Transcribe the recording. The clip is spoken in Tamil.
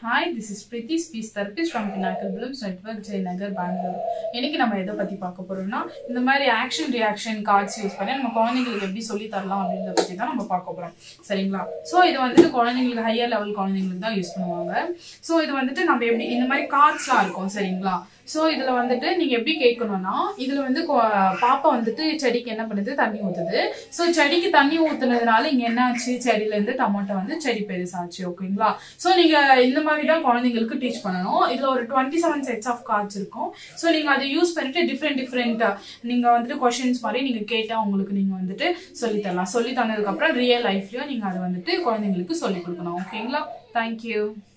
hi this is Preethi speech therapist from Pinnacle Films Network Jayanagar Bangalore இன்னைக்கு நம்ம எதை பத்தி பார்க்க போறோம்னா இந்த மாதிரி ஆக்ஷன் ரியாக்ஷன் கார்ட்ஸ் யூஸ் பண்ணி நம்ம குழந்தைங்களுக்கு எப்படி சொல்லி தரலாம் அப்படின்றத பத்தி தான் நம்ம பார்க்க போறோம் சரிங்களா ஸோ இது வந்துட்டு குழந்தைங்களுக்கு ஹையர் லெவல் குழந்தைங்களுக்கு தான் யூஸ் பண்ணுவாங்க ஸோ இது வந்துட்டு நம்ம எப்படி இந்த மாதிரி கார்ட்ஸ்லாம் இருக்கும் சரிங்களா ஸோ இதுல வந்துட்டு நீங்க எப்படி கேட்கணும்னா இதுல வந்து கொ- பாப்பா வந்துட்டு செடிக்கு என்ன பண்ணுது தண்ணி ஊத்துது ஸோ செடிக்கு தண்ணி ஊத்துனதுனால இங்க என்ன ஆச்சு செடியில இருந்து டொமேட்டோ வந்து செடி பெருசாச்சு ஓகேங்களா ஸோ நீங்க இந்த மாதிரி தான் குழந்தைங்களுக்கு டீச் பண்ணணும் இதுல ஒரு twenty seven sets of cards இருக்கும் ஸோ நீங்க அதை யூஸ் பண்ணிட்டு டிஃப்ரெண்ட் டிஃப்ரெண்ட் நீங்க வந்துட்டு கொஷின்ஸ் மாதிரி நீங்க கேட்டா உங்களுக்கு நீங்க வந்துட்டு சொல்லி தரலாம் சொல்லி தந்ததுக்கு அப்புறம் ரியல் லைஃப்லயும் நீங்க அதை வந்துட்டு குழந்தைங்களுக்கு சொல்லி கொடுக்கணும் ஓகேங்களா தேங்க்யூ